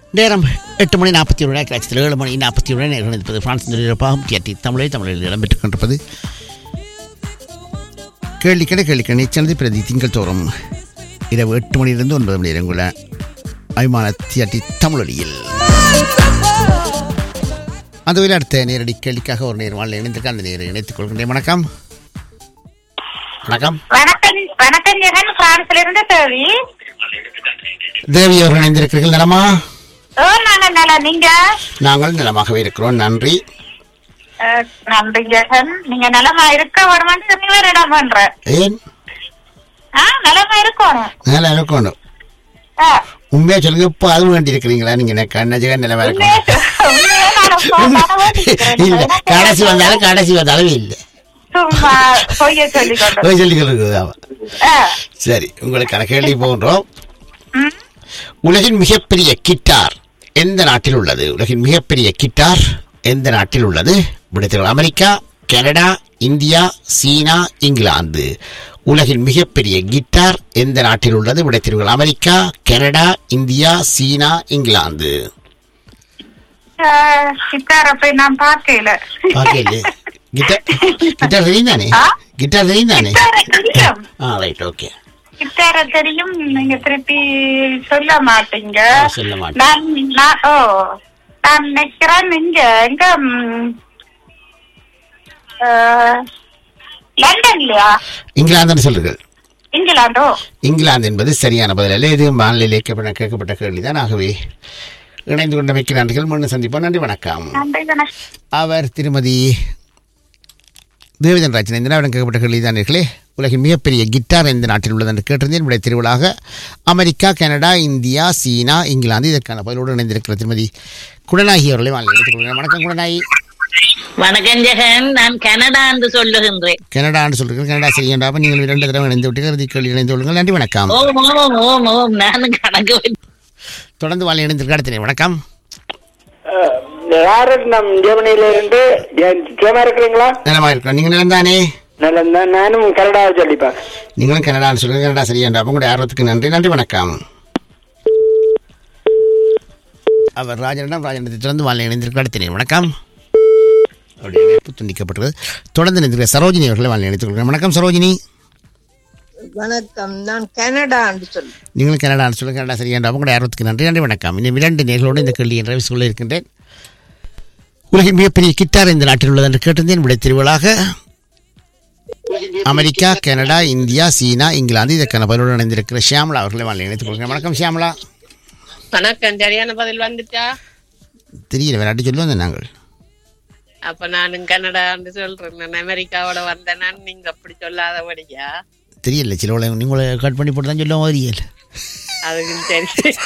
நேரம் எட்டு மணி நாற்பத்தி ஏழு கட்சத்தில் ஏழு மணி நாற்பத்தி ஏழு நேரம் இருப்பது பிரான்ஸ் நிலையப்பாகும் டிஆர்டி தமிழை தமிழில் இடம்பெற்றுக் கொண்டிருப்பது கேள்விக்கடை கேள்விக்கணி சென்னை பிரதி திங்கள் தோறும் இரவு எட்டு மணியிலிருந்து ஒன்பது மணி நேரம் உள்ள அபிமான டிஆர்டி தமிழொலியில் அந்த வகையில் அடுத்த நேரடி கேள்விக்காக ஒரு நேரம் வாழ் இணைந்திருக்க அந்த நேரம் இணைத்துக் கொள்கின்றேன் வணக்கம் வணக்கம் வணக்கம் வணக்கம் ஜெகன் பிரான்ஸ்ல இருந்து தேவி தேவி அவர்கள் இணைந்திருக்கிறீர்கள் நலமா ஓ நாங்க நல்லா நீங்க நாங்கள் நலமாகவே இருக்கிறோம் நன்றி அஹ், நன்றி ஜெகன் நீங்க நலமா இருக்க வருமானு சொல்லி வேற இடம் பண்ற ஏன் ஆ நலமா இருக்கணும் நல்லா இருக்கணும் ஆ, உண்மையா சொல்லுங்க இப்போ அது வேண்டி இருக்கிறீங்களா நீங்க எனக்கு கண்ணஜக நிலவா உண்மையே இருக்கணும் சொ- உண்மையே நான் அப்பா தானே வேண்டிக்கிறேன். இல்ல எனக்கு கடைசி வந்தாலும் கடைசி வந்தாலும் இல்லை சும்மா பொய்ய சொல்லிக் கொண்டு போய் சொல்லி கொடுக்குது ஆ, சரி உங்களுக்கான கேள்வி போன்றோம் ம், உலகின் மிகப்பெரிய கிட்டார் எந்த நாட்டில் உள்ளது உலகின் மிகப்பெரிய கிட்டார் எந்த நாட்டில் உள்ளது விடுதல் America Canada India China England உலகின் மிகப்பெரிய கிட்டார் எந்த நாட்டில் உள்ளது விடைத்திருங்கள் America Canada India China England அஹ், சித்தார போய் நான் பார்க்கல பார்க்கல கிட்டார் கிட்டார் தெரியும் தானே ஆ? கிட்டார் தெரியும் தானே சித்தார தெரியும் ஆ ரைட் ஓகே சித்தார தெரியும் நீங்க திருப்பி சொல்ல மாட்டீங்க சொல்ல மாட்டேன் நான் நான் ஓ நான் நினைக்கிறேன் இங்க எங்க ம், அஹ், லண்டன்லயா இங்கிலாந்துன்னு சொல்லுங்கள் இங்கிலாந்தோ இங்கிலாந்து என்பது சரியான பதில் அல்ல இது மாநில கேட்கப்பட்ட கேட்கப்பட்ட கேள்விதான் ஆகவே இணைந்து கொண்டமைக்கு நன்றிகள் முன்னு சந்திப்போம் நன்றி வணக்கம் நன்றி கணேஷ் அவர் திருமதி தேவதன் ராஜன் இந்த நேரம் கேட்கப்பட்ட கேள்விதானர்களே உலகின் மிகப்பெரிய கிட்டார் எந்த நாட்டில் உள்ளது என்று கேட்டிருந்தேன் விடை திருவிழாக America Canada India China England இதற்கான பதிலோடு இணைந்திருக்கிற திருமதி குணநாயகி அவர்களை வாழ்ந்து எடுத்துக் கொள்கிறேன் வணக்கம் குணநாயகி வணக்கம் ஜெகன் நான் கனடா என்று சொல்லுகின்றேன் கனடான்னு சொல்கிறீர்கள் கனடா செய்யண்டாம நீங்கள் இரண்டு தடவை இணைந்து விட்டு இறுதி கேள்வி இணைந்து கொள்ளுங்கள் நன்றி வணக்கம் ஓம் ஓம் ஓம் ஓம் நானும் கணக்கு வச்சு- தொடர்ந்து வாழ் இணைந்திருக்க அடுத்த வணக்கம் யாரட்னம் ஜெர்மனியில இருந்து ஜெயமா இருக்கிறீங்களா நலமா இருக்கிறோம் நீங்கள் நிலந்தானே நல்ல நானும் கனடாவை சொல்லிப்பேன் நீங்களும் கனடான்னு சொல்லுங்க கனடா சரியாண்டா உங்களுடைய ஆர்வத்துக்கு நன்றி நன்றி வணக்கம் அவர் ராஜனிடம் ராஜனத்தை தொடர்ந்து வாழ் இணைந்திருக்க அடுத்த வணக்கம் அவருடைய இணைப்பு துண்டிக்கப்பட்டது தொடர்ந்து இணைந்திருக்கிற சரோஜினி அவர்களை வாழ் இணைத்துக் கொள்கிறேன் வணக்கம் சரோஜினி வணக்கம் நான் கனடா என்று சொல்லு நீங்களும் கனடான்னு சொல்லுங்க கனடா சரியாண்டா உங்களுடைய ஆர்வத்துக்கு நன்றி நன்றி வணக்கம் இன்னும் இரண்டு நேர்களோடு இந்த கேள்வியை நிறைவு சொல்ல இருக்கின்றேன் உலகின் மிகப்பெரிய கிட்டார் இந்த நாட்டில் உள்ளது என்று கேட்டிருந்தேன் விடை திருவிழாக America Canada India China England இதற்கான பதிலோடு இணைந்திருக்கிற ஷியாமலா அவர்களை வாழ் இணைத்துக் கொள்கிறேன் வணக்கம் ஷியாமலா வணக்கம் சரியான பதில் வந்துட்டா தெரியல வேற அடி சொல்லுவோம் நாங்கள் அப்ப நானும் கனடான்னு சொல்றேன் நான் அமெரிக்காவோட வந்தேனா நீங்க அப்படி சொல்லாதபடியா தெரியல சில நீங்களை கட் பண்ணி போட்டு தான் சொல்லுவோம் தெரியல அதுக்கும் சரி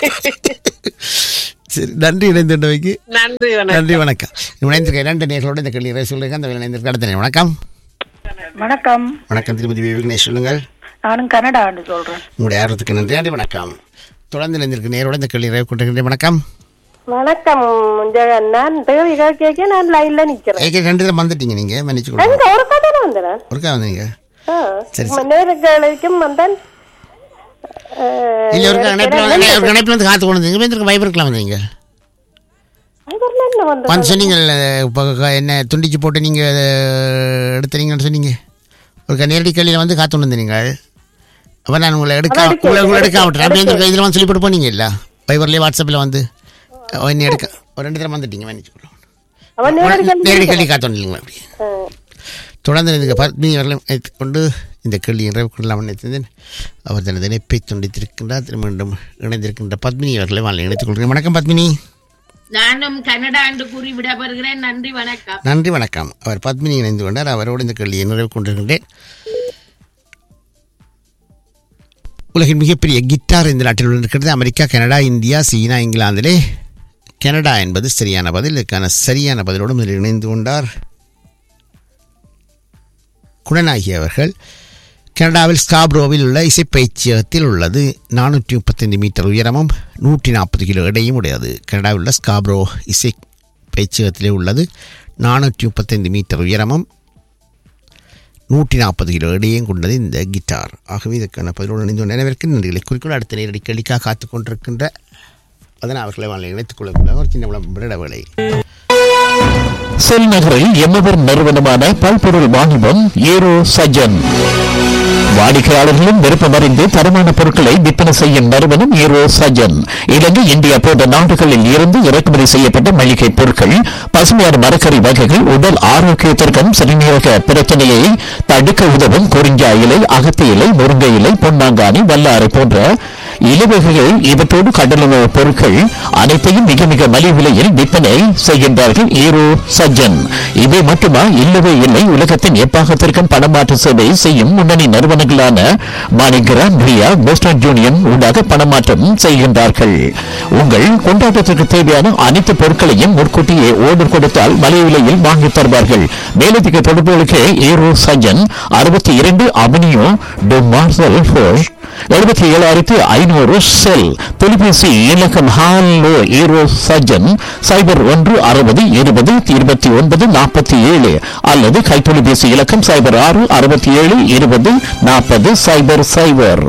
சரி நன்றி இணைந்துள்ளவைக்கு நன்றி வணக்கம் நன்றி வணக்கம் இணைந்திருக்க இரண்டு நேர்களோடு இந்த கேள்வி நிறைவு சொல்லுங்க அந்த இணைந்திருக்க அடுத்த நேரம். வணக்கம் வணக்கம் வணக்கம் திருமதி விவேகனேஷ் சொல்லுங்கள் நானும் கனடான்னு சொல்றேன் உங்களுடைய ஆர்வத்துக்கு நன்றி நன்றி வணக்கம் தொடர்ந்து இணைந்திருக்க நேரோட இந்த கேள்வி நிறைவு கொண்டிருக்கின்றேன் வணக்கம் வணக்கம் ஜெகன் நான் தேவி கேட்க நான் லைன்ல நிக்கிறேன் ஏற்கனவே ரெண்டு தடவை வந்துட்டீங்க நீங்க மன்னிச்சு கொடுங்க எங்க ஒரு கதை வந்தேன் ஒருக்கா வந்தீங்க சரி, சரி. நேர்களுக்கும் வந்தேன் அஹ், இல்ல ஒரு கணைப்பில் வந்து ஒரு கணைப்பில் வந்து காத்து கொண்டு வந்தீங்க இந்த வைபருக்குலாம் வந்தீங்க அதுல என்ன வந்தது வந்து சொன்னீங்க இப்போ என்ன துண்டிச்சு போட்டு நீங்க அதை எடுத்துறீங்கன்னு சொன்னீங்க ஒரு நேரடி கேள்வியில் வந்து காத்து கொண்டு வந்தீங்க அப்போ நான் உங்களை எடுக்க உங்களை உங்களை எடுக்க விட்டுறேன் அப்படியே இந்த இதில் வந்து சொல்லி போட்டு போனீங்க இல்ல வைபர்லேயே வாட்ஸ்அப்பில் வந்து ஓ, என்ன எடுக்க ஒரு ரெண்டு தடவை வந்துட்டீங்க மன்னிச்சு கொடுங்க. அவன் நேரடி நேரடி கேள்வி காத்து இல்லைங்களா அப்படி அஹ், தொடர்ந்து இந்த பத்மினி அவர்களும் வைத்துக் கொண்டு இந்த கேள்வி நிறைவு கொள்ளலாம் நினைத்தேன் அவர் தனது இணைப்பை துண்டித்திருக்கின்றார் திரு மீண்டும் இணைந்திருக்கின்ற பத்மினி அவர்களை வாழ் இணைத்துக் கொள்கிறேன் வணக்கம் பத்மினி நானும் கனடா என்று கூறி விடப்படுகிறேன் நன்றி வணக்கம் நன்றி வணக்கம் அவர் பத்மினி இணைந்து கொண்டார் அவரோடு இந்த கேள்வியை நிறைவு கொண்டிருக்கின்றேன் உலகின் மிகப்பெரிய கிட்டார் இந்த நாட்டில் இருக்கிறது அமெரிக்கா கனடா இந்தியா சீனா இங்கிலாந்திலே கனடா என்பது சரியான பதில் இதற்கான சரியான பதிலோடு முதலில் இணைந்து கொண்டார் குணநாயகி அவர்கள் கனடாவில் ஸ்காப்ரோவில் உள்ள இசைப்பயிற்சியகத்தில் உள்ளது நானூற்றி முப்பத்தைந்து மீட்டர் உயரமும் நூற்றி நாற்பது கிலோ எடையும் உடையது கனடாவில் உள்ள ஸ்காப்ரோ இசை பயிற்சியகத்திலே உள்ளது நானூற்றி முப்பத்தைந்து மீட்டர் உயரமும் நூற்றி நாற்பது கிலோ எடையும் கொண்டது இந்த கிட்டார் ஆகவே இதற்கான பதிலோடு இணைந்து நினைவிற்கு நன்றிகளை குறிக்கோள் அடுத்த நேரடி கேள்விக்காக காத்துக் கொண்டிருக்கின்ற அதனால் அவர்களை வாழ்க்கை இணைத்துக் கொள்ளக்கூடிய ஒரு சின்ன விளம்பர வேலை செல் நகரில் எம்மவர் நிறுவனமான பல்பொருள் வாணிபம் ஏரோ சஜன் வாடிக்கையாளர்களும் விருப்பமறிந்து தரமான பொருட்களை விற்பனை செய்யும் நிறுவனம் ஏரோ சஜன் இலங்கை இந்தியா போன்ற நாடுகளில் இருந்து இறக்குமதி செய்யப்பட்ட மளிகை பொருட்கள் பசுமையான மரக்கறி வகைகள் உடல் ஆரோக்கியத்திற்கும் சிறுநீரக பிரச்சனையை தடுக்க உதவும் குறிஞ்சா இலை அகத்தி இலை முருங்கை இலை பொன்னாங்கானி வல்லாறு போன்ற இலவகைகள் இவற்றோடு கடலுணவு பொருட்கள் அனைத்தையும் மிக மிக மலிவு விலையில் விற்பனை செய்கின்றார்கள் ஈரோ சஜ்ஜன் இவை மட்டுமா இல்லவே இல்லை உலகத்தின் எப்பாகத்திற்கும் பணமாற்று சேவை செய்யும் முன்னணி நிறுவனங்களான மாணிகிராம் ரியா வெஸ்டர்ன் யூனியன் ஊடாக பணமாற்றம் செய்கின்றார்கள் உங்கள் கொண்டாட்டத்திற்கு தேவையான அனைத்து பொருட்களையும் முன்கூட்டியே ஓர்டர் கொடுத்தால் மலிவு விலையில் வாங்கித் தருவார்கள் மேலதிக தொடர்புகளுக்கு ஈரோ சஜ்ஜன் அறுபத்தி இரண்டு அவனியோ டு மார்சல் ஃபோர்ஸ் எழுபத்தி ஏழாயிரத்தி ஐநூறு செல் தொலைபேசி இலக்கம் ஹாலோ ஈரோ சஜன் சைபர் ஒன்று அறுபது இருபது இருபத்தி ஒன்பது நாற்பத்தி ஏழு அல்லது கைத்தொலைபேசி இலக்கம் சைபர் ஆறு அறுபத்தி ஏழு இருபது நாற்பது சைபர் சைபர்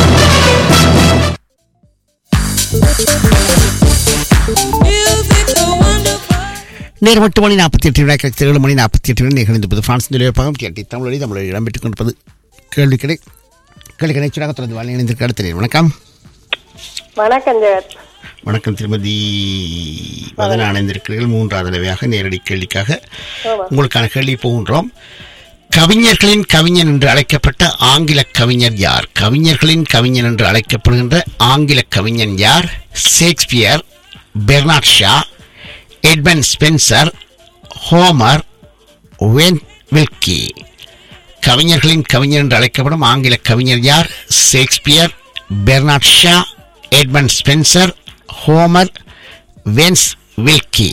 நேரம் எட்டு மணி நாற்பத்தி எட்டு வினாக்கள் ஏழு மணி நாற்பத்தி எட்டு வினா நிகழ்ந்திருப்பது பிரான்ஸ் நிலையப்பாகம் கேட்டி தமிழொலி தமிழில் இடம்பெற்றுக் கொண்டிருப்பது கேள்வி கடை கேள்வி கிடைச்சதாக தொடர்ந்து வாழ் இணைந்திருக்க அடுத்த நேரம். வணக்கம் வணக்கம் ஜெகத் வணக்கம் திருமதி வதன இணைந்திருக்கிறீர்கள் மூன்றாவது தடவையாக நேரடி கேள்விக்காக உங்களுக்கான கேள்வி போகின்றோம் கவிஞர்களின் கவிஞன் என்று அழைக்கப்பட்ட ஆங்கில கவிஞர் யார் கவிஞர்களின் கவிஞன் என்று அழைக்கப்படுகின்ற ஆங்கில கவிஞன் யார் Shakespeare Bernard Shaw Edmund Spenser Homer வென் வில்கி கவிஞர்களின் கவிஞர் என்று அழைக்கப்படும் ஆங்கில கவிஞர் யார் Shakespeare Bernard Shaw Edmund Spenser Homer வென்ஸ் வில்கி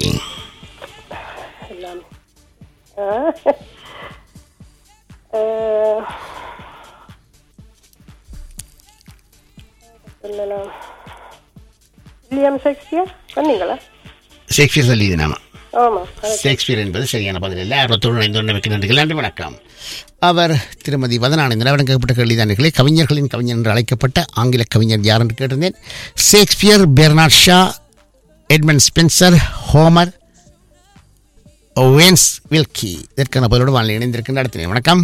அஹ், சொல்லலாம் வில்லியம் ஷேக்ஸ்பியர் சொன்னீங்களா ஷேக்ஸ்பியர் சொல்லியது நாம ஆமா ஷேக்ஸ்பியர் என்பது சரியான பதில் இல்லை அறுபத்தோடு ஐந்து ஒன்று நன்றிகள் நன்றி வணக்கம் அவர் திருமதி வதனானந்த வழங்கப்பட்ட கேள்விதானிகளே கவிஞர்களின் கவிஞர் என்று அழைக்கப்பட்ட ஆங்கில கவிஞர் யார் என்று கேட்டிருந்தேன் Shakespeare Bernard Shaw Edmund Spenser Homer வேன்ஸ் வில்கி இதற்கான பதிலோடு வாழ்க்கை இணைந்திருக்கின்ற அடுத்த நேரம். வணக்கம்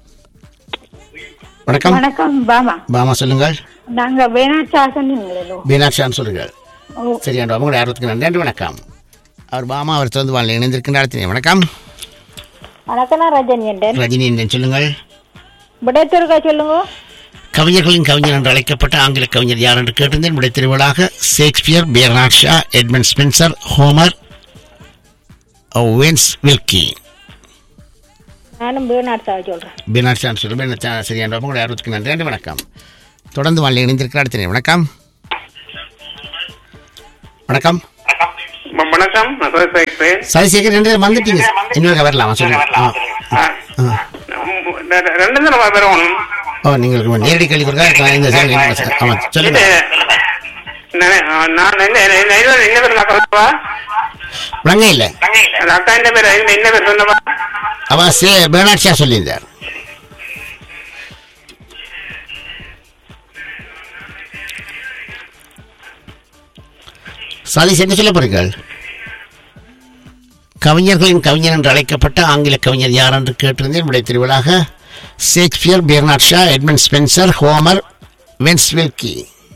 வணக்கம் வணக்கம் பாமா பாமா சொல்லுங்கள் நாங்க வேணாச்சா சொன்னீங்களோ மீனாட்சியான் சொல்லுங்கள் சரியான உங்களுடைய ஆர்வத்துக்கு நன்றி நன்றி வணக்கம் அவர் பாமா அவர் தொடர்ந்து வாழ்க்கை இணைந்திருக்கின்ற அடுத்த நேரம். வணக்கம் வணக்கம் நான் ரஜினி என்றேன் ரஜினி என்றேன் சொல்லுங்கள் விடைத்திருக்கா சொல்லுங்க கவிஞர்களின் கவிஞர் என்று அழைக்கப்பட்ட ஆங்கில கவிஞர் யார் என்று கேட்டிருந்தேன் விடை திருவிழாக Shakespeare Bernard Shaw Edmund Spenser Homer வென்ஸ் வில்கி நானும் வேணாட்சாவை சொல்றேன் பெர்னாட் ஷா சொல்லுங்கள் சரியான உங்களுடைய ஆர்வத்துக்கு நன்றி நன்றி வணக்கம் தொடர்ந்து வாழ்க்கை இணைந்திருக்கிற அடுத்த நேரம். வணக்கம் வணக்கம் வ- வணக்கம் நான் சுரேஷ் பேசுறேன் சதிசேகர் ரெண்டு பேரும் வந்துட்டீங்க இன்னொரு வரலாமா சொல்லுங்க ஆ. ஆ, ஆ. ம், ரெ- ரெ- ரெண்டு தினம் வரணும் ஓ நீங்கள் நேரடி கேள்வி கொடுக்க இந்த சரி, ஆமாம் சொல்லுங்க நான் நான் என்ன என்ன என்ன என்ன என்ன பேர் நான் சொல்லவா விளங்க இல்லை அந்த அக்கா என்ன பேர் என்ன என்ன பேர் சொன்னவா அவன் சே பெர்னாட் ஷா சொல்லியிருந்தார் சதீஷ் என்ன சொல்ல போறீர்கள் கவிஞர்களின் கவிஞர் என்று அழைக்கப்பட்ட ஆங்கில கவிஞர் யார் என்று கேட்டிருந்தேன் விடை திருவிழாக Shakespeare Bernard Shaw Edmund Spenser Homer வென்ஸ்வெல்கி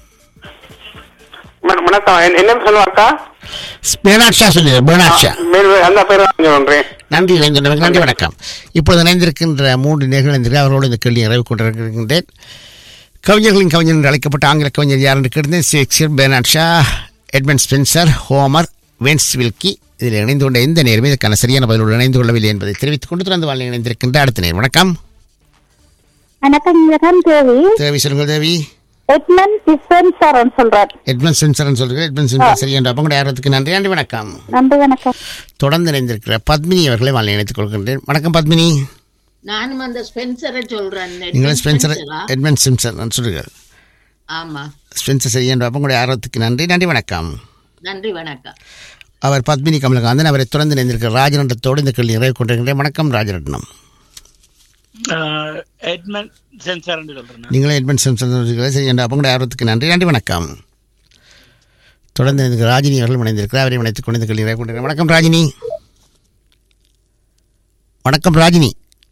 வண- வணக்கம் என்ன- என்ன பேர் சொல்லுவா அக்கா பெர்னாட் ஷா சொல்லியிருந்தார் பெர்னாட் ஷா மேல் அந்த பேர் சொல்றேன் நன்றி இணைந்திருந்தவர்கள் நன்றி வணக்கம் இப்பொழுது இணைந்திருக்கின்ற மூன்று நேர்கள் இணைந்திருக்க அவர்களோடு இந்த கேள்வி நிறைவு கொண்டிருக்கின்றேன் கவிஞர்களின் கவிஞர் என்று அழைக்கப்பட்ட ஆங்கில கவிஞர் யார் என்று கேட்டிருந்தேன் Shakespeare Bernard Shaw Edmund Spenser Homer வென்ஸ் வில்கி இதில் இணைந்து கொண்ட எந்த நேரமே இதற்கான சரியான பதிலோடு இணைந்து கொள்ளவில்லை என்பதை தெரிவித்துக் கொண்டு திறந்து வாழ்க்கை இணைந்திருக்கின்ற அடுத்த நேரம் வணக்கம் வணக்கம் ஜெகன் தேவி தேவி சொல்லுங்கள் தேவி எட்மன் டிஸ்பென்சர் சொல்றார் எட்மண்ட் சென்சர்னு சொல்கிறேன் எட்மண்ட் சென்சர் சரியான அப்போ யாரத்துக்கு நன்றி நன்றி வணக்கம் நன்றி வணக்கம் தொடர்ந்து இணைந்திருக்கிற பத்மினி அவர்களை வாழ்க்கை இணைத்துக் கொள்கின்றேன் வணக்கம் பத்மினி நானும் அந்த ஸ்பென்சரை சொல்றேன் நீங்களும் ஸ்பென்சர் ஸ்பென்சரா? எட்மண்ட் சென்சர் சொல்லுங்கள் ஆமா ஸ்பென்சர் செய்கின்ற உங்களுடைய ஆர்வத்துக்கு நன்றி நன்றி வணக்கம் நன்றி வணக்கம் அவர் பத்மினி கமலகாந்தன் அவரை தொடர்ந்து இணைந்திருக்கிற ராஜநட்டத்தோடு இந்த கேள்வி நிறைவு கொண்டிருக்கின்றேன் வணக்கம் ராஜரட்னம் எட்மன் சென்சார்னு சொல்றேன் நீங்களும் எட்மண்ட் சென்சர் செய்கிற உங்களுடைய ஆர்வத்துக்கு நன்றி நன்றி வணக்கம் தொடர்ந்து எனக்கு ராஜினி அவர்கள் இணைந்திருக்கிறார் அவரை இணைத்துக் கொண்டு இந்த கேள்வி கொண்டிருக்கிறேன் வணக்கம் ராஜினி வணக்கம் ராஜினி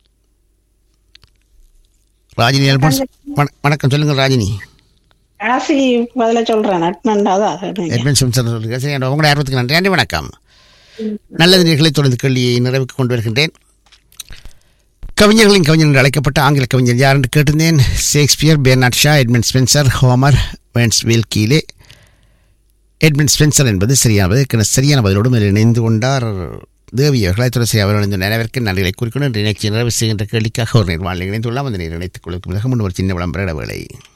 ராஜினி அல்போன்ஸ் வண- வணக்கம் சொல்லுங்கள் ராஜினி ஆசி பதில சொல்றேன் நட்மண்டாதா எட்மன் சிம்சன் சொல்லுங்க சரி உங்களுடைய ஆர்வத்துக்கு நன்றி நன்றி வணக்கம் நல்லது நிகழ்ச்சிகளை தொடர்ந்து கேள்வியை நிறைவுக்கு கொண்டு வருகின்றேன் கவிஞர்களின் கவிஞர் என்று அழைக்கப்பட்ட ஆங்கில கவிஞர் யார் என்று கேட்டிருந்தேன் Shakespeare Bernard Shaw Edmund Spenser Homer வென்ஸ்வில் கீலே எட்மண்ட் ஸ்பென்சர் என்பது சரியானது எனக்கு சரியான பதிலோடு மேல் இணைந்து கொண்டார் தேவி அவர்களை துளசி அவர் இணைந்த நினைவிற்கு நன்றிகளை குறிக்கணும் என்று நிகழ்ச்சி நிறைவு செய்கின்ற கேள்விக்காக ஒரு நிர்வாணம் இணைந்துள்ளாம் அந்த நீர் இணைத்துக் கொள்ளும் பிறகு முன் ஒரு சின்ன விளம்பர இடைவேளை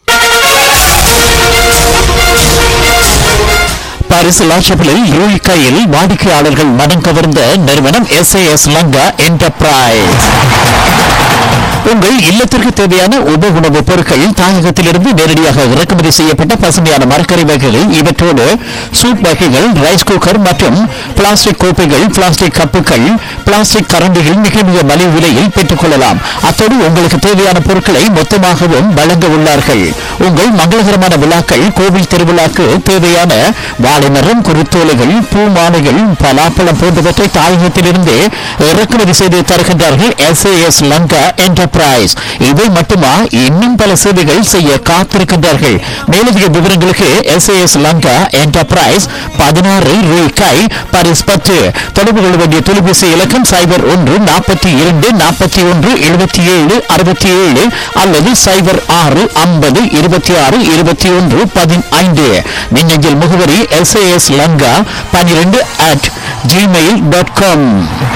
பாரிஸ் லாட்சபிளில் யூல்கையில் வாடிக்கையாளர்கள் மனம் கவர்ந்த நிறுவனம் எஸ்ஏஎஸ் லங்கா என்டர்பிரைஸ் உங்கள் இல்லத்திற்கு தேவையான உப உணவுப் பொருட்கள் தாயகத்திலிருந்து நேரடியாக இறக்குமதி செய்யப்பட்ட பசுமையான மரக்கறி வகைகள் இவற்றோடு சூப் வகைகள் ரைஸ் குக்கர் மற்றும் பிளாஸ்டிக் கோப்பைகள் பிளாஸ்டிக் கப்புகள் பிளாஸ்டிக் கரண்டிகள் மிக மிக மலிவு விலையில் பெற்றுக் கொள்ளலாம் அத்தோடு உங்களுக்கு தேவையான பொருட்களை மொத்தமாகவும் வழங்க உள்ளார்கள் உங்கள் மங்களகரமான விழாக்கள் கோவில் திருவிழாக்கு தேவையான வாழைமரம் குருத்தோலைகள் பூ மாலைகள் பலாப்பழம் போன்றவற்றை தாயகத்திலிருந்து இறக்குமதி செய்து தருகின்றார்கள் எஸ்ஏஎஸ் லங்கா என்டர்பிரைஸ் இவை மட்டுமா இன்னும் பல சேவைகள் செய்ய காத்திருக்கின்றார்கள் மேலதிக விவரங்களுக்கு எஸ்ஏஎஸ் லங்கா என்டர்பிரைஸ் பதினாறு ரூபாய் பரிஸ் பத்து தொடர்பு கொள்ள வேண்டிய தொலைபேசி இலக்கம் சைபர் ஒன்று நாற்பத்தி இரண்டு நாற்பத்தி ஒன்று எழுபத்தி ஏழு அறுபத்தி ஏழு அல்லது சைபர் ஆறு ஐம்பது இருபத்தி ஆறு இருபத்தி ஒன்று பதினைந்து மின்னஞ்சல் முகவரி எஸ்ஏஎஸ் லங்கா பன்னிரெண்டு அட் ஜிமெயில் டாட் காம்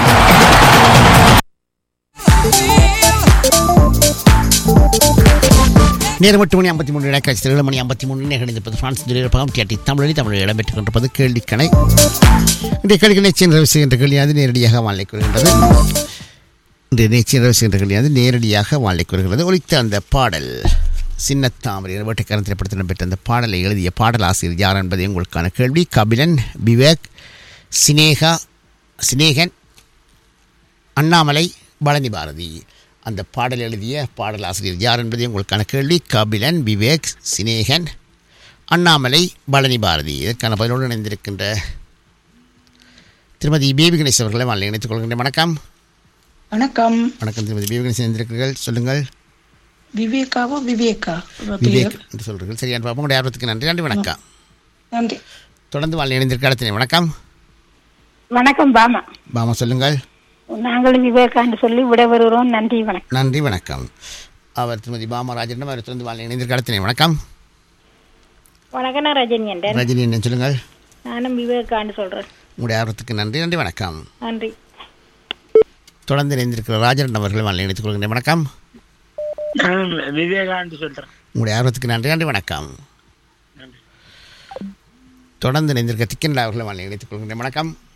நேரம் எட்டு மணி ஐம்பத்தி மூணு இலக்காட்சி ஏழு மணி ஐம்பத்தி மூணு நிகழ்ந்திருப்பது பிரான்ஸ் நிலையப்பகம் டிஆர்டி தமிழில் தமிழில் இடம்பெற்றுக் கொண்டிருப்பது கேள்விக்கணை இன்றைய கேள்விக்கணை நிறைவு செய்கின்ற கேள்வியானது நேரடியாக வாழை கூறுகின்றது இன்றைய நிகழ்ச்சி நிறைவு செய்கின்ற கேள்வியானது நேரடியாக வாழை கூறுகிறது ஒலித்த அந்த பாடல் சின்னத்தாமரை வேட்டைக்காரன் திரைப்படத்தில் இடம்பெற்ற அந்த பாடலை எழுதிய பாடலாசிரியர் யார் என்பதை உங்களுக்கான கேள்வி கபிலன் விவேக் சினேகா சினேகன் அண்ணாமலை பழனி பாரதி அந்த பாடல் எழுதிய பாடலாசிரியர் யார் என்பதை உங்களுக்கான கேள்வி கபிலன் விவேக் சினேகன் அண்ணாமலை பழனி பாரதி இதற்கான பதிலோடு இணைந்திருக்கின்ற திருமதி பேபி கணேஷ் அவர்களை வாழ்க்கை இணைத்துக் கொள்கின்றேன் வணக்கம் வணக்கம் வணக்கம் திருமதி பேபி கணேஷ் இணைந்திருக்கிறீர்கள் சொல்லுங்கள் விவேகாவோ விவேகா விவேக் என்று சொல்கிறீர்கள் சரியான பாப்போம் உங்களுடைய ஆர்வத்துக்கு நன்றி நன்றி வணக்கம் நன்றி தொடர்ந்து வாழ்க்கை இணைந்திருக்க அடுத்த வணக்கம் வணக்கம் பாமா பாமா சொல்லுங்கள் நாங்களும் விவேகான்னு சொல்லி விட வருகிறோம் நன்றி வணக்கம் நன்றி வணக்கம் அவர் திருமதி பாமா ராஜனிடம் அவர் தொடர்ந்து வாழ்க்கை இணைந்திருக்க அடுத்த வணக்கம் வணக்கம் நான் ரஜினி என்றேன் ரஜினி என்ன சொல்லுங்கள் நானும் விவேகான்னு சொல்றேன் உங்களுடைய ஆர்வத்துக்கு நன்றி நன்றி வணக்கம் நன்றி தொடர்ந்து இணைந்திருக்கிற ராஜன் அவர்கள் வாழ்க்கை இணைத்துக் கொள்கின்றேன் வணக்கம் நான் விவேகான்னு சொல்றேன் உங்களுடைய ஆர்வத்துக்கு நன்றி நன்றி வணக்கம் தொடர்ந்து இணைந்திருக்க திக்கன் அவர்களை வாழ்க்கை இணைத்துக் கொள்கின்றேன் வணக்கம்